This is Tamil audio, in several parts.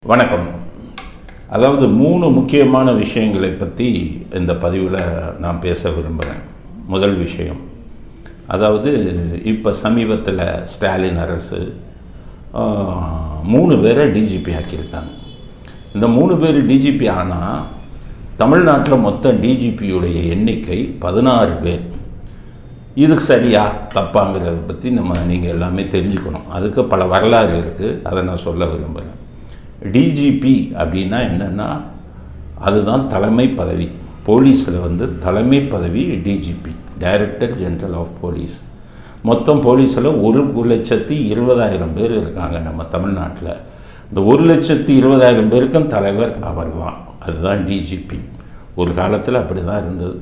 வணக்கம் அதாவது மூணு முக்கியமான விஷயங்களை பற்றி இந்த பதிவில் நான் பேச விரும்புகிறேன் முதல் விஷயம் அதாவது இப்போ சமீபத்தில் ஸ்டாலின் அரசு ஆஹ், மூணு பேரை டிஜிபி ஆக்கியிருக்காங்க இந்த மூணு பேர் டிஜிபி ஆனால் தமிழ்நாட்டில் மொத்த டிஜிபியுடைய எண்ணிக்கை பதினாறு பேர் இது சரியா தப்பாங்கிறத பற்றி நம்ம நீங்கள் எல்லாமே தெரிஞ்சுக்கணும் அதுக்கு பல வரலாறு இருக்குது அதை நான் சொல்ல விரும்புகிறேன் டிஜிபி அப்படின்னா என்னென்னா அதுதான் தலைமை பதவி போலீஸில் வந்து தலைமை பதவி DGP director general of police மொத்தம் போலீஸில் ஒரு ஒரு லட்சத்தி இருபதாயிரம் பேர் இருக்காங்க நம்ம தமிழ்நாட்டில் இந்த ஒரு லட்சத்தி இருபதாயிரம் பேருக்கும் தலைவர் அவர் தான் அதுதான் டிஜிபி ஒரு காலத்தில் அப்படி தான் இருந்தது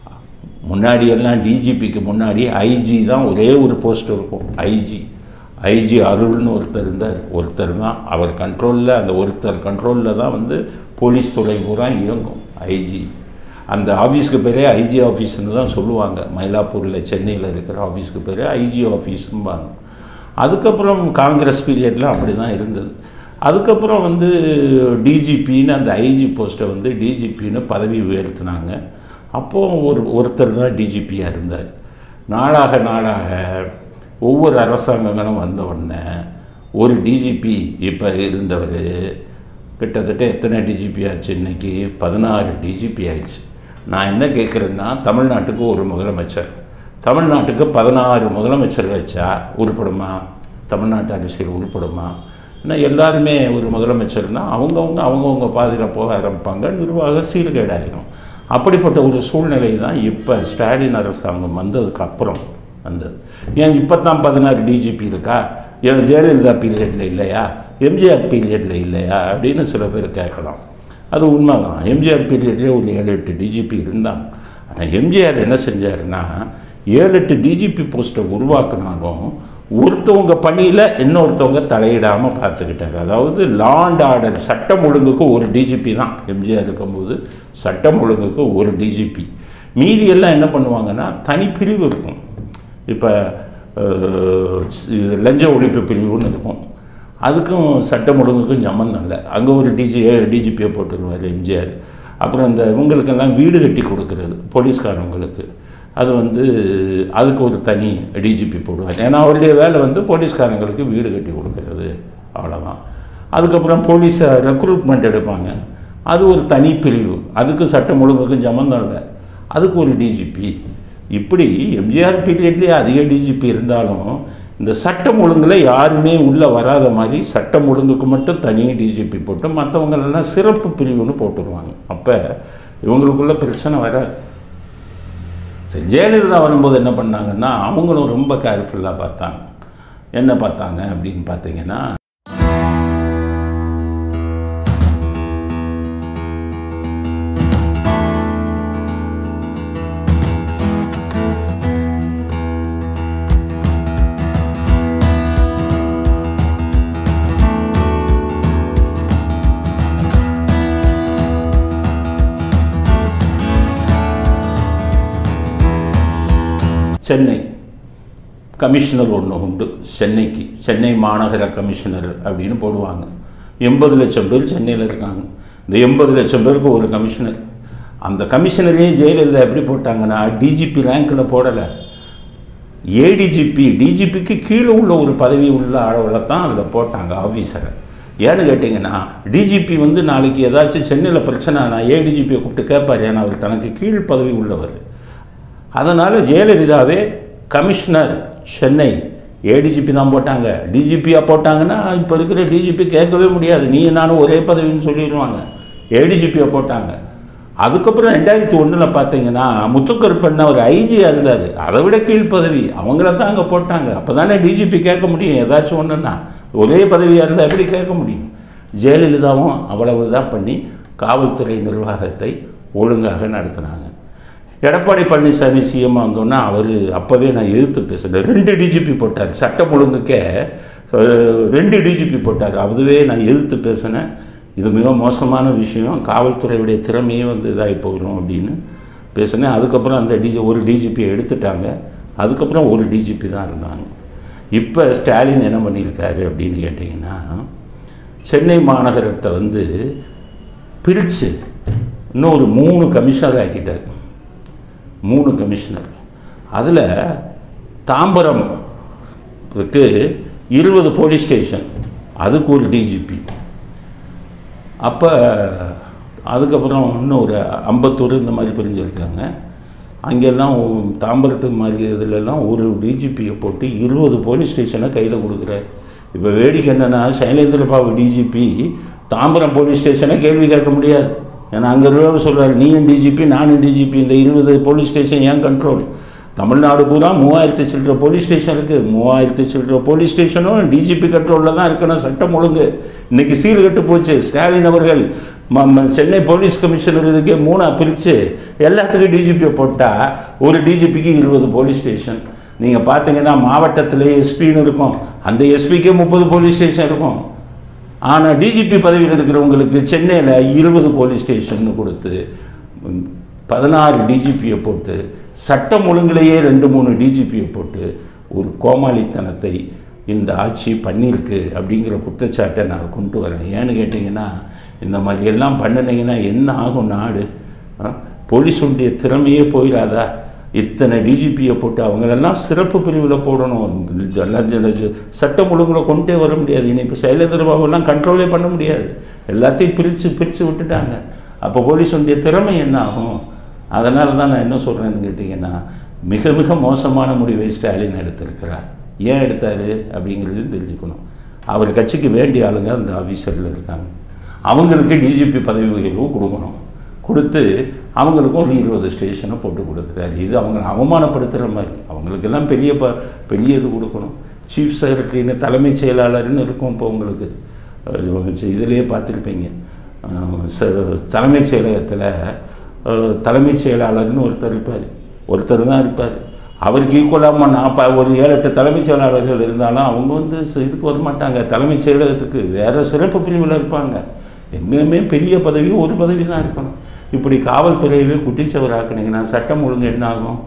முன்னாடி எல்லாம் டிஜிபிக்கு முன்னாடி ஐஜி தான் ஒரே ஒரு போஸ்ட் இருக்கும் ஐஜி ஐஜி அருள்னு ஒருத்தர் இருந்தார் ஒருத்தர் தான் அவர் கண்ட்ரோலில் அந்த ஒருத்தர் கண்ட்ரோலில் தான் வந்து போலீஸ் துறை பூரா இயங்கும் ஐஜி அந்த ஆஃபீஸ்க்கு பேரே ஐஜி ஆஃபீஸ்னு தான் சொல்லுவாங்க மயிலாப்பூரில் சென்னையில் இருக்கிற ஆஃபீஸ்க்கு பேரே ஐஜி ஆஃபீஸும்பாங்க அதுக்கப்புறம் காங்கிரஸ் பீரியடில் அப்படி தான் இருந்தது அதுக்கப்புறம் வந்து டிஜிபின்னு அந்த ஐஜி போஸ்ட்டை வந்து டிஜிபின்னு பதவி உயர்த்தினாங்க அப்போது ஒரு ஒருத்தர் தான் டிஜிபியாக இருந்தார் நாளாக நாளாக ஒவ்வொரு அரசாங்கங்களும் வந்த உடனே ஒரு டிஜிபி இப்போ இருந்தவர் கிட்டத்தட்ட எத்தனை டிஜிபி ஆச்சு இன்னைக்கு பதினாறு டிஜிபி ஆயிடுச்சு நான் என்ன கேட்குறேன்னா தமிழ்நாட்டுக்கு ஒரு முதலமைச்சர் தமிழ்நாட்டுக்கு பதினாறு முதலமைச்சர் வச்சா உருப்படுமா தமிழ்நாட்டு அரசியல் உருப்படுமா ஏன்னா எல்லாருமே ஒரு முதலமைச்சர்னா அவங்கவுங்க அவங்கவுங்க பாதையில் போக ஆரம்பிப்பாங்க நிர்வாகம் சீர்கேடாயிரும் அப்படிப்பட்ட ஒரு சூழ்நிலை தான் இப்போ ஸ்டாலின் அரசாங்கம் வந்ததுக்கு அப்புறம் வந்தது ஏன் இப்போ தான் பதினாறு டிஜிபி இருக்கா ஏன் ஜெயலலிதா பீரியடில் இல்லையா எம்ஜிஆர் பீரியடில் இல்லையா அப்படின்னு சில பேர் கேட்கலாம் அது உண்மைதான் எம்ஜிஆர் பீரியட்லேயே ஒரு ஏழு எட்டு டிஜிபி இருந்தாங்க ஆனால் எம்ஜிஆர் என்ன செஞ்சாருன்னா ஏழு எட்டு டிஜிபி போஸ்ட்டை உருவாக்குனாலும் ஒருத்தவங்க பணியில் இன்னொருத்தவங்க தலையிடாமல் பார்த்துக்கிட்டாரு அதாவது லாண்ட் ஆர்டர் சட்டம் ஒழுங்குக்கு ஒரு டிஜிபி தான் எம்ஜிஆர் இருக்கும்போது சட்டம் ஒழுங்குக்கு ஒரு டிஜிபி மீதி எல்லாம் என்ன பண்ணுவாங்கன்னா தனிப்பிரிவு இருக்கும் இப்போ லஞ்ச ஒழிப்பு பிரிவுன்னு இருக்கும் அதுக்கும் சட்டம் ஒழுங்குக்கும் சம்மந்தம் இல்லை அங்கே ஒரு டிஜி டிஜிபியை போட்டுருவார் எம்ஜிஆர் அப்புறம் இந்த இவங்களுக்கெல்லாம் வீடு கட்டி கொடுக்கறது போலீஸ்காரங்களுக்கு அது வந்து அதுக்கு ஒரு தனி டிஜிபி போடுவார் ஏன்னா அவருடைய வேலை வந்து போலீஸ்காரங்களுக்கு வீடு கட்டி கொடுக்கறது அவ்வளோதான் அதுக்கப்புறம் போலீஸை ரெக்ரூட்மெண்ட் எடுப்பாங்க அது ஒரு தனி பிரிவு அதுக்கு சட்டம் ஒழுங்குக்கும் சம்மந்தம் இல்லை அதுக்கு ஒரு டிஜிபி இப்படி எம்ஜிஆர் பீரியட்லேயே அதிக டிஜிபி இருந்தாலும் இந்த சட்டம் ஒழுங்கில் யாருமே உள்ளே வராத மாதிரி சட்டம் ஒழுங்குக்கு மட்டும் தனி டிஜிபி போட்டு மற்றவங்களெல்லாம் சிறப்பு பிரிவுன்னு போட்டுருவாங்க அப்போ இவங்களுக்குள்ள பிரச்சனை வராது சரி ஜெயலலிதா வரும்போது என்ன பண்ணாங்கன்னா அவங்களும் ரொம்ப கேர்ஃபுல்லாக பார்த்தாங்க என்ன பார்த்தாங்க அப்படின்னு பார்த்தீங்கன்னா சென்னை கமிஷனர் ஒன்று உண்டு சென்னைக்கு சென்னை மாநகர கமிஷனர் அப்படின்னு போடுவாங்க எண்பது லட்சம் பேர் சென்னையில் இருக்காங்க இந்த எண்பது லட்சம் பேருக்கு ஒரு கமிஷனர் அந்த கமிஷனரே ஜெயலலிதா எப்படி போட்டாங்கன்னா டிஜிபி ரேங்கில் போடலை ஏடிஜிபி டிஜிபிக்கு கீழே உள்ள ஒரு பதவி உள்ள அளவில் தான் அதில் போட்டாங்க ஆஃபீஸரை ஏன்னு கேட்டிங்கன்னா டிஜிபி வந்து நாளைக்கு ஏதாச்சும் சென்னையில் பிரச்சனை நான் ஏடிஜிபியை கூப்பிட்டு கேட்பார் ஏன்னா அவர் தனக்கு கீழ் பதவி உள்ளவர் அதனால் ஜெயலலிதாவே கமிஷனர் சென்னை ஏடிஜிபி தான் போட்டாங்க டிஜிபியாக போட்டாங்கன்னா இப்போ இருக்கிற டிஜிபி கேட்கவே முடியாது நீ நானும் ஒரே பதவின்னு சொல்லிடுவாங்க ஏடிஜிபியை போட்டாங்க அதுக்கப்புறம் ரெண்டாயிரத்தி ஒன்றில் பார்த்தீங்கன்னா முத்துக்கருப்பண்ண ஒரு ஐஜியாக இருந்தார் அதை விட கீழ் பதவி அவங்கள தான் அங்கே போட்டாங்க அப்போ தானே டிஜிபி கேட்க முடியும் ஏதாச்சும் ஒன்றுன்னா ஒரே பதவியாக இருந்தால் எப்படி கேட்க முடியும் ஜெயலலிதாவும் அவ்வளவு தான் பண்ணி காவல்துறை நிர்வாகத்தை ஒழுங்காக நடத்தினாங்க எடப்பாடி பழனிசாமி சிஎம்மாக வந்தோன்னா அவர் அப்போவே நான் எதிர்த்து பேசுகிறேன் ரெண்டு டிஜிபி போட்டார் சட்டம் ஒழுங்குக்கே அஹ், ரெண்டு டிஜிபி போட்டார் அதுவே நான் எதிர்த்து பேசினேன் இது மிக மோசமான விஷயம் காவல்துறையுடைய திறமையே வந்து இதாகி போயிடும் அப்படின்னு பேசினேன் அதுக்கப்புறம் அந்த டிஜி ஒரு டிஜிபியை எடுத்துட்டாங்க அதுக்கப்புறம் ஒரு டிஜிபி தான் இருந்தாங்க இப்போ ஸ்டாலின் என்ன பண்ணியிருக்காரு அப்படின்னு கேட்டிங்கன்னா சென்னை மாநகரத்தை வந்து பிரித்து இன்னொரு மூணு கமிஷனர் ஆக்கிட்டார் மூணு கமிஷனர் அதில் தாம்பரம் இருக்கு இருபது போலீஸ் ஸ்டேஷன் அதுக்கு ஒரு டிஜிபி அப்போ அதுக்கப்புறம் இன்னும் ஒரு ஐம்பத்தூர் இந்த மாதிரி பிரிஞ்சிருக்காங்க அங்கெல்லாம் தாம்பரத்து மாதிரி இதுலலாம் ஒரு டிஜிபியை போட்டு இருபது போலீஸ் ஸ்டேஷனை கையில் கொடுக்குறாரு இப்போ வேடிக்கை என்னென்னா சைலேந்திர பாபு டிஜிபி தாம்பரம் போலீஸ் ஸ்டேஷனை கேள்வி கேட்க முடியாது ஏன்னா அங்கே இருக்கிறவர் சொல்கிறார் நீயும் டிஜிபி நானும் டிஜிபி இந்த இருபது போலீஸ் ஸ்டேஷன் ஏன் கண்ட்ரோல் தமிழ்நாடு பூரா மூவாயிரத்து சில்லற போலீஸ் ஸ்டேஷன் இருக்குது மூவாயிரத்து சில்லற போலீஸ் ஸ்டேஷனும் டிஜிபி கண்ட்ரோலில் தான் இருக்கணும் சட்டம் ஒழுங்கு இன்னைக்கு சீல் கட்டு போச்சு ஸ்டாலின் அவர்கள் ம- ம- சென்னை போலீஸ் கமிஷனர் இதுக்கே மூணாக பிரித்து எல்லாத்துக்கும் டிஜிபியை போட்டால் ஒரு டிஜிபிக்கு இருபது போலீஸ் ஸ்டேஷன் நீங்கள் பார்த்தீங்கன்னா மாவட்டத்தில் எஸ்பின்னு இருக்கும் அந்த எஸ்பிக்கே முப்பது போலீஸ் ஸ்டேஷன் இருக்கும் ஆனால் டிஜிபி பதவியில் இருக்கிறவங்களுக்கு சென்னையில் இருபது போலீஸ் ஸ்டேஷன் கொடுத்து ம், பதினாறு டிஜிபியை போட்டு சட்டம் ஒழுங்குலையே ரெண்டு மூணு டிஜிபியை போட்டு ஒரு கோமாளித்தனத்தை இந்த ஆட்சி பண்ணியிருக்கு அப்படிங்கிற குற்றச்சாட்டை நான் கொண்டு வரேன் ஏன்னு கேட்டிங்கன்னா இந்த மாதிரி எல்லாம் பண்ணினீங்கன்னா என்ன ஆகும் நாடு ஆ? போலீஸுடைய திறமையே போயிடாதா இத்தனை டிஜிபியை போட்டு அவங்களெல்லாம் சிறப்பு பிரிவில் போடணும் லஞ்ச- லஞ்ச- சட்டம் ஒழுங்கில் கொண்டே வர முடியாது இனி இப்போ சைலேந்திர பாபுலாம் கண்ட்ரோலே பண்ண முடியாது எல்லாத்தையும் பிரித்து பிரித்து விட்டுட்டாங்க அப்போ போலீஸுடைய திறமை என்ன ஆகும் அதனால தான் நான் என்ன சொல்கிறேன்னு கேட்டிங்கன்னா மிக மிக மோசமான முடிவை ஸ்டாலின் எடுத்திருக்கிறார் ஏன் எடுத்தார் அப்படிங்கிறதையும் தெரிஞ்சுக்கணும் அவர் கட்சிக்கு வேண்டிய ஆளுங்க அந்த ஆஃபீஸரில் இருக்காங்க அவங்களுக்கு டிஜிபி பதவி உயர்வு கொடுக்கணும் கொடுத்து அவங்களுக்கும் ஒரு இருபது ஸ்டேஷனை போட்டு கொடுத்துட்டாரு இது அவங்களை அவமானப்படுத்துகிற மாதிரி அவங்களுக்கெல்லாம் பெரிய ப பெரிய இது கொடுக்கணும் சீஃப் செக்ரட்டரின்னு தலைமைச் செயலாளர்னு இருக்கும் இப்போ உங்களுக்கு இதிலேயே பார்த்துருப்பீங்க அஹ் ச- தலைமைச் செயலகத்தில் அஹ், தலைமைச் செயலாளர்னு ஒருத்தர் இருப்பார் ஒருத்தர் தான் இருப்பார் அவருக்கு ஈக்குவலாக நான் ப ஒரு ஏழு எட்டு தலைமைச் செயலாளர்கள் இருந்தாலும் அவங்க வந்து ச- இதுக்கு வர மாட்டாங்க தலைமைச் செயலகத்துக்கு வேறு சிறப்பு பிரிவில் இருப்பாங்க எங்கேயுமே பெரிய பதவி ஒரு பதவி தான் இருக்கணும் இப்படி காவல்துறையவே குட்டிச்சவராக்குனீங்கன்னா சட்டம் ஒழுங்கு என்ன ஆகும்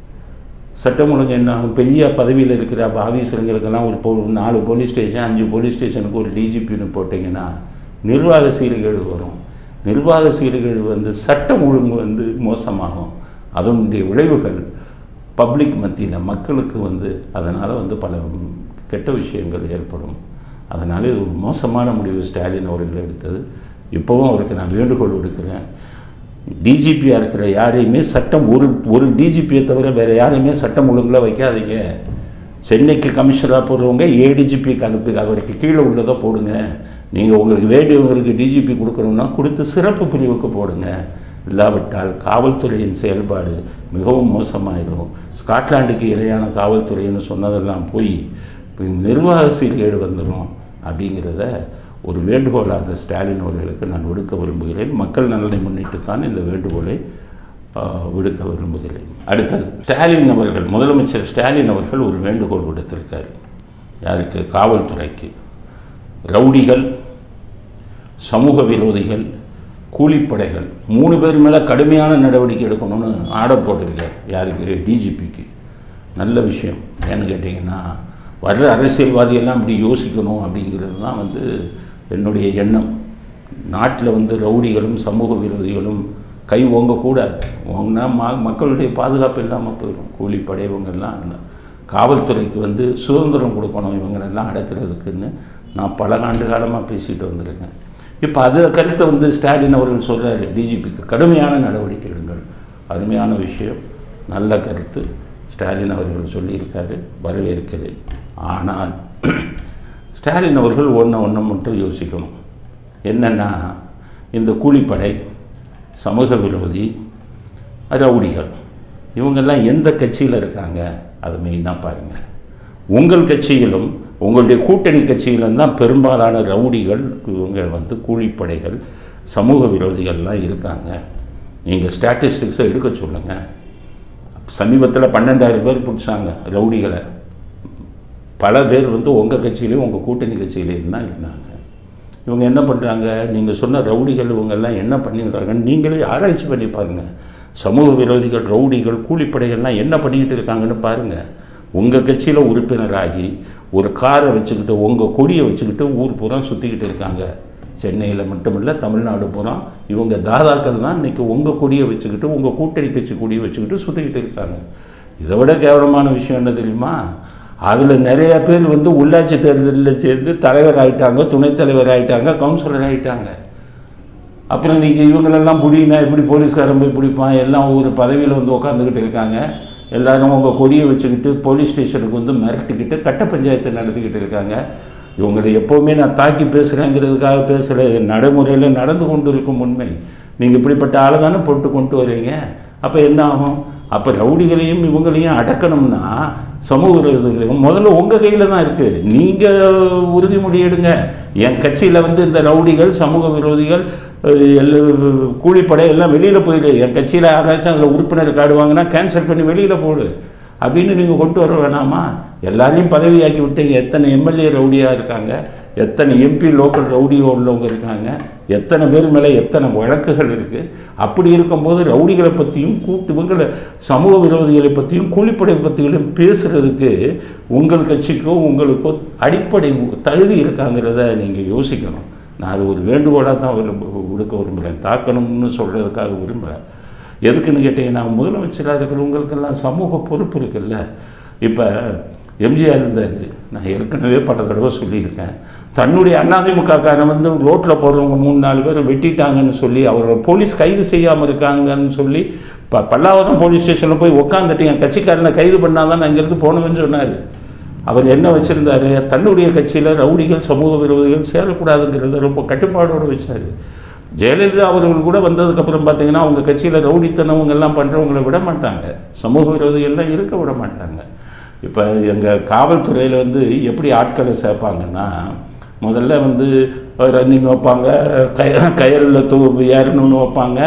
சட்டம் ஒழுங்கு என்ன ஆகும் பெரிய பதவியில் இருக்கிற ஆஃபீஸருங்களுக்கெல்லாம் ஒரு போ நாலு போலீஸ் ஸ்டேஷன் அஞ்சு போலீஸ் ஸ்டேஷனுக்கு ஒரு டிஜிபின்னு போட்டிங்கன்னா நிர்வாக சீர்கேடு வரும் நிர்வாக சீர்கேடு வந்து சட்டம் ஒழுங்கு வந்து மோசமாகும் அதனுடைய விளைவுகள் பப்ளிக் மத்தியில் மக்களுக்கு வந்து அதனால் வந்து பல கெட்ட விஷயங்கள் ஏற்படும் அதனால் இது ஒரு மோசமான முடிவு ஸ்டாலின் அவர்கள் எடுத்தது இப்போவும் அவருக்கு நான் வேண்டுகோள் விடுக்கிறேன் டிஜிபியாக இருக்கிற யாரையுமே சட்டம் ஒரு ஒரு டிஜிபியை தவிர வேறு யாரையுமே சட்டம் ஒழுங்கில் வைக்காதீங்க சென்னைக்கு கமிஷனராக போடுறவங்க ஏடிஜிபிக்கு அனுப்பி அவருக்கு கீழே உள்ளதை போடுங்க நீங்கள் உங்களுக்கு வேண்டியவங்களுக்கு டிஜிபி கொடுக்கணும்னா கொடுத்து சிறப்பு பிரிவுக்கு போடுங்க இல்லாவிட்டால் காவல்துறையின் செயல்பாடு மிகவும் மோசமாயிடும் ஸ்காட்லாண்டுக்கு இணையான காவல்துறைன்னு சொன்னதெல்லாம் போய் நிர்வாக சீர்கேடு வந்துடும் அப்படிங்கிறத ஒரு வேண்டுகோளாக ஸ்டாலின் அவர்களுக்கு நான் விடுக்க விரும்புகிறேன் மக்கள் நலனை முன்னிட்டு தான் இந்த வேண்டுகோளை ஆ, விடுக்க விரும்புகிறேன் அடுத்தது ஸ்டாலின் அவர்கள் முதலமைச்சர் ஸ்டாலின் அவர்கள் ஒரு வேண்டுகோள் விடுத்திருக்கார் யாருக்கு காவல்துறைக்கு ரவுடிகள் சமூக விரோதிகள் கூலிப்படைகள் மூணு பேர் மேலே கடுமையான நடவடிக்கை எடுக்கணும்னு ஆர்டர் போட்டிருக்கார் யாருக்கு டிஜிபிக்கு நல்ல விஷயம் ஏன்னு கேட்டிங்கன்னா வர்ற அரசியல்வாதியெல்லாம் இப்படி யோசிக்கணும் அப்படிங்கிறது தான் வந்து என்னுடைய எண்ணம் நாட்டில் வந்து ரவுடிகளும் சமூக விரோதிகளும் கை ஓங்கக்கூடாது ஓங்கினா மா மக்களுடைய பாதுகாப்பு இல்லாமல் போயிடும் கூலிப்படை இவங்கெல்லாம் இருந்தால் காவல்துறைக்கு வந்து சுதந்திரம் கொடுக்கணும் இவங்களெல்லாம் அடக்கிறதுக்குன்னு நான் பல ஆண்டு காலமாக பேசிட்டு வந்திருக்கேன் இப்போ அது கருத்தை வந்து ஸ்டாலின் அவர்கள் சொல்கிறாரு டிஜிபிக்கு கடுமையான நடவடிக்கை எடுங்கள் அருமையான விஷயம் நல்ல கருத்து ஸ்டாலின் அவர்கள் சொல்லியிருக்காரு வரவேற்கிறேன் ஆனால் ஸ்டாலின் அவர்கள் ஒன்று ஒன்று மட்டும் யோசிக்கணும் என்னென்னா இந்த கூலிப்படை சமூக விரோதி ரவுடிகள் இவங்கெல்லாம் எந்த கட்சியில் இருக்காங்க அதை மெயினாக பாருங்கள் உங்கள் கட்சியிலும் உங்களுடைய கூட்டணி கட்சியிலும் தான் பெரும்பாலான ரவுடிகள் இவங்க வந்து கூலிப்படைகள் சமூக விரோதிகள்லாம் இருக்காங்க நீங்கள் ஸ்டாட்டிஸ்டிக்ஸை எடுக்க சொல்லுங்கள் சமீபத்தில் பன்னெண்டாயிரம் பேர் பிடிச்சாங்க ரவுடிகளை பல பேர் வந்து உங்கள் கட்சியிலையும் உங்கள் கூட்டணி கட்சியிலையும் தான் இருந்தாங்க இவங்க என்ன பண்ணுறாங்க நீங்கள் சொன்ன ரவுடிகள் இவங்கெல்லாம் என்ன பண்ணிடுறாங்கன்னு நீங்களே ஆராய்ச்சி பண்ணி பாருங்கள் சமூக விரோதிகள் ரவுடிகள் கூலிப்படைகள்லாம் என்ன பண்ணிக்கிட்டு இருக்காங்கன்னு பாருங்கள் உங்கள் கட்சியில் உறுப்பினராகி ஒரு காரை வச்சுக்கிட்டு உங்கள் கொடியை வச்சுக்கிட்டு ஊர் பூரா சுற்றிக்கிட்டு இருக்காங்க சென்னையில் மட்டுமில்ல தமிழ்நாடு பூரா இவங்க தாதாக்கள் தான் இன்றைக்கி உங்கள் கொடியை வச்சுக்கிட்டு உங்கள் கூட்டணி கட்சி கொடியை வச்சுக்கிட்டு சுற்றிக்கிட்டு இருக்காங்க இதை விட கேவலமான விஷயம் என்ன தெரியுமா அதில் நிறைய பேர் வந்து உள்ளாட்சி தேர்தலில் சேர்ந்து தலைவர் ஆயிட்டாங்க துணைத் தலைவர் ஆயிட்டாங்க கவுன்சிலர் ஆயிட்டாங்க அப்புறம் நீங்கள் இவங்களெல்லாம் பிடினா எப்படி போலீஸ்காரன் போய் பிடிப்பான் எல்லாம் ஒரு பதவியில் வந்து உட்காந்துக்கிட்டு இருக்காங்க எல்லாரும் உங்கள் கொடியை வச்சுக்கிட்டு போலீஸ் ஸ்டேஷனுக்கு வந்து மிரட்டிக்கிட்டு கட்ட பஞ்சாயத்தை நடத்திக்கிட்டு இருக்காங்க இவங்களை எப்போவுமே நான் தாக்கி பேசுகிறேங்கிறதுக்காக பேசலை இது நடைமுறையில் நடந்து கொண்டு இருக்கும் உண்மை நீங்கள் இப்படிப்பட்ட ஆளை தானே போட்டு கொண்டு வரீங்க அப்போ என்ன ஆகும் அப்போ ரவுடிகளையும் இவங்களையும் அடக்கணும்னா சமூக விரோதிகளையும் முதல்ல உங்கள் கையில் தான் இருக்குது நீங்கள் உறுதிமொழி எடுங்க என் கட்சியில் வந்து இந்த ரவுடிகள் சமூக விரோதிகள் அஹ், எல்லா கூலிப்படை எல்லாம் வெளியில் போயிடு என் கட்சியில் யாராச்சும் அதில் உறுப்பினர் கார்டு வாங்கினா கேன்சல் பண்ணி வெளியில் போடு அப்படின்னு நீங்கள் கொண்டு வர வேணாமா எல்லாரையும் பதவியாக்கி விட்டீங்க எத்தனை எம்எல்ஏ ரவுடியாக இருக்காங்க எத்தனை எம்பி லோக்கல் ரவுடி உள்ளவங்க இருக்காங்க எத்தனை பேர் மேலே எத்தனை வழக்குகள் இருக்குது அப்படி இருக்கும்போது ரவுடிகளை பற்றியும் கூட்டு இவங்களை சமூக விரோதிகளை பற்றியும் கூலிப்படை பற்றியும் பேசுகிறதுக்கு உங்கள் கட்சிக்கோ உங்களுக்கோ அடிப்படை தகுதி இருக்காங்கிறத நீங்கள் யோசிக்கணும் நான் அது ஒரு வேண்டுகோளாக தான் விரும்ப விடுக்க விரும்புகிறேன் தாக்கணும்னு சொல்கிறதுக்காக விரும்புகிறேன் எதுக்குன்னு கேட்டீங்கன்னா முதலமைச்சராக இருக்கிறவங்களுக்கெல்லாம் சமூக பொறுப்பு இருக்குல்ல இப்போ எம்ஜிஆர் இருந்தார் நான் ஏற்கனவே பல தடவை சொல்லியிருக்கேன் தன்னுடைய அதிமுகக்காரன் வந்து ரோட்டில் போகிறவங்க மூணு நாலு பேர் வெட்டிட்டாங்கன்னு சொல்லி அவரை போலீஸ் கைது செய்யாமல் இருக்காங்கன்னு சொல்லி ப பல்லாவரம் போலீஸ் ஸ்டேஷனில் போய் உட்காந்துட்டு என் கட்சிக்காரனை கைது பண்ணாதான் நான் இங்கேருந்து போகணும்னு சொன்னார் அவர் என்ன வச்சுருந்தாரு தன்னுடைய கட்சியில் ரவுடிகள் சமூக விரோதிகள் சேரக்கூடாதுங்கிறத ரொம்ப கட்டுப்பாடோடு வச்சார் ஜெயலலிதா அவர்கள் கூட வந்ததுக்கப்புறம் பார்த்தீங்கன்னா அவங்க கட்சியில் ரவுடித்தனவங்க எல்லாம் பண்ணுறவங்கள விட மாட்டாங்க சமூக விரோதிகள்லாம் இருக்க விட மாட்டாங்க இப்போ எங்கள் காவல்துறையில் வந்து எப்படி ஆட்களை சேர்ப்பாங்கன்னா முதல்ல வந்து ரன்னிங் வைப்பாங்க கய கயரில் தூ ஏறணும்னு வைப்பாங்க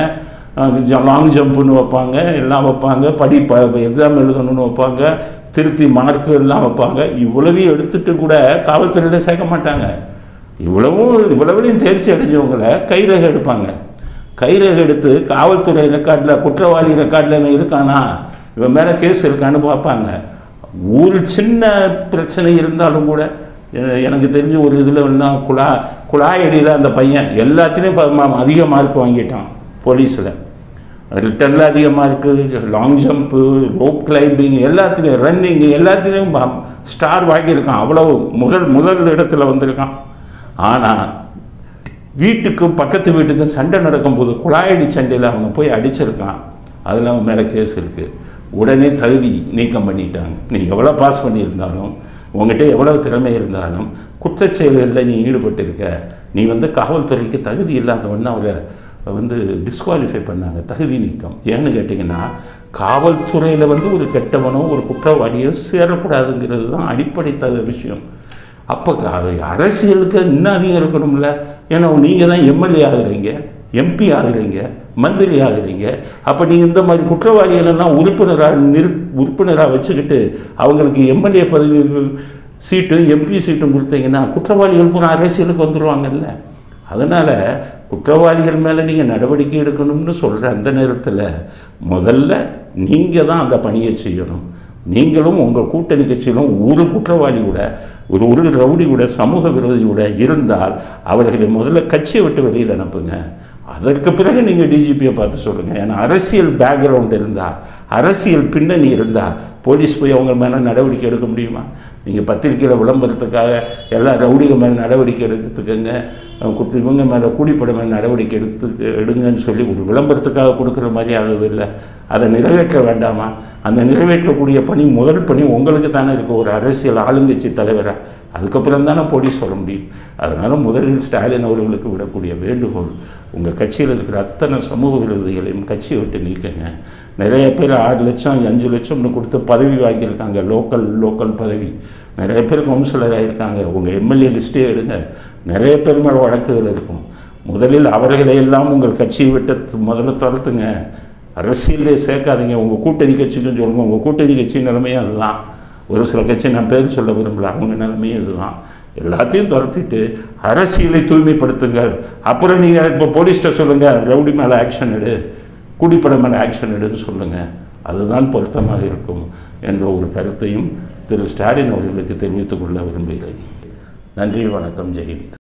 லாங் ஜம்ப்புன்னு வைப்பாங்க எல்லாம் வைப்பாங்க படி ப எக்ஸாம் எழுதணும்னு வைப்பாங்க திருத்தி மார்க்கு எல்லாம் வைப்பாங்க இவ்வளவையும் எடுத்துட்டு கூட காவல்துறையில் சேர்க்க மாட்டாங்க இவ்வளவும் இவ்வளவுலையும் தேர்ச்சி அடைஞ்சவங்களை கைரேகை எடுப்பாங்க கைரேகை எடுத்து காவல்துறை ரெக்கார்டில் குற்றவாளி ரெக்கார்டில் இவன் இருக்கானா இவன் மேலே கேஸ் இருக்கான்னு பார்ப்பாங்க ஒரு சின்ன பிரச்சனை இருந்தாலும் கூட எ- எனக்கு தெரிஞ்ச ஒரு இதில் ஒன்றா குழா குழாயடியில் அந்த பையன் எல்லாத்துலேயும் ப- ம- அதிக மார்க் வாங்கிட்டான் போலீஸில் ரிட்டனில் அதிக mark long jump rope climbing எல்லாத்துலேயும் ரன்னிங் எல்லாத்துலேயும் ஸ்டார் வாங்கியிருக்கான் அவ்வளோ முதல் முதல் இடத்துல வந்திருக்கான் ஆனால் வீட்டுக்கும் பக்கத்து வீட்டுக்கும் சண்டை நடக்கும்போது குழாயடி சண்டையில் அவனை போய் அடிச்சிருக்கான் அதில் அவன் மேலே கேஸ் இருக்குது உடனே தகுதி நீக்கம் பண்ணிட்டாங்க நீ எவ்வளோ பாஸ் பண்ணியிருந்தாலும் உங்ககிட்ட எவ்வளோ திறமை இருந்தாலும் குற்றச் செயல்களில் நீ ஈடுபட்டிருக்க நீ வந்து காவல்துறைக்கு தகுதி இல்லாதவன்னு அவரை வந்து டிஸ்குவாலிஃபை பண்ணாங்க தகுதி நீக்கம் ஏன்னு கேட்டிங்கன்னா காவல்துறையில் வந்து ஒரு கெட்டவனோ ஒரு குற்றவாளியோ சேரக்கூடாதுங்கிறது தான் அடிப்படை தகுந்த விஷயம் அப்போ அரசியலுக்கு இன்னும் அதிகம் இருக்கணும்ல ஏன்னா நீங்கள் தான் எம்எல்ஏ ஆகுறீங்க எம்பி ஆகுறீங்க மந்திரி ஆகுறீங்க அப்போ நீங்கள் இந்த மாதிரி குற்றவாளிகளெல்லாம் உறுப்பினராக நிறு உறுப்பினராக வச்சுக்கிட்டு அவங்களுக்கு எம்எல்ஏ பதவி சீட்டும் எம்பி சீட்டும் கொடுத்தீங்கன்னா குற்றவாளிகள் பூரா அரசியலுக்கு வந்துடுவாங்கல்ல அதனால் குற்றவாளிகள் மேலே நீங்கள் நடவடிக்கை எடுக்கணும்னு சொல்கிற அந்த நேரத்தில் முதல்ல நீங்கள் தான் அந்த பணியை செய்யணும் நீங்களும் உங்கள் கூட்டணி கட்சியிலும் ஒரு குற்றவாளி கூட ஒரு ஒரு ரவுடி கூட சமூக விரோதி கூட இருந்தால் அவர்களை முதல்ல கட்சியை விட்டு வெளியில் அனுப்புங்க அதற்கு பிறகு நீங்கள் டிஜிபியை பார்த்து சொல்லுங்கள் ஏன்னா அரசியல் பேக்ரவுண்ட் இருந்தால் அரசியல் பின்னணி இருந்தால் போலீஸ் போய் அவங்க மேலே நடவடிக்கை எடுக்க முடியுமா நீங்கள் பத்திரிக்கையில் விளம்பரத்துக்காக எல்லா ரவுடிக மேலே நடவடிக்கை எடுத்துக்கங்க அஹ் குற்ற இவங்க மேலே கூலிப்படை மேலே நடவடிக்கை எடுத்து எடுங்கன்னு சொல்லி ஒரு விளம்பரத்துக்காக கொடுக்குற மாதிரி ஆகுது இல்லை அதை நிறைவேற்ற வேண்டாமா அந்த நிறைவேற்றக்கூடிய பணி முதல் பணி உங்களுக்கு தானே இருக்குது ஒரு அரசியல் ஆளுங்கட்சி தலைவராக அதுக்கப்புறம் தானே போலீஸ் வர முடியும் அதனால் முதலில் ஸ்டாலின் அவர்களுக்கு விடக்கூடிய வேண்டுகோள் உங்கள் கட்சியில் இருக்கிற அத்தனை சமூக விரோதிகளையும் கட்சியை விட்டு நீக்குங்க நிறைய பேர் ஆறு லட்சம் அஞ்சு லட்சம்னு கொடுத்து பதவி வாங்கியிருக்காங்க லோக்கல் லோக்கல் பதவி நிறைய பேர் கவுன்சிலர் ஆகியிருக்காங்க உங்கள் எம்எல்ஏ லிஸ்ட்டே எடுங்க நிறைய பேர் மேலே வழக்குகள் இருக்கும் முதலில் அவர்களை எல்லாம் உங்கள் கட்சியை விட்டு து- முதல்ல துரத்துங்க அரசியலே சேர்க்காதீங்க உங்கள் கூட்டணி கட்சிக்கும் சொல்லுங்கள் உங்கள் கூட்டணி கட்சி நிலைமையும் அதுதான் ஒரு சில கட்சி நான் பேர் சொல்ல விரும்பல அவங்க நிலைமையும் இதுதான் எல்லாத்தையும் துரத்திட்டு அரசியலை தூய்மைப்படுத்துங்கள் அப்புறம் நீங்கள் இப்போ போலீஸ்கிட்ட சொல்லுங்கள் ரவுடி மேலே ஆக்ஷன் எடு குடிப்படை மேலே ஆக்ஷன் எடுன்னு சொல்லுங்கள் அதுதான் பொருத்தமாக இருக்கும் என்ற ஒரு கருத்தையும் திரு ஸ்டாலின் அவர்களுக்கு தெரிவித்துக் கொள்ள விரும்புகிறேன் நன்றி வணக்கம் ஜெயந்த்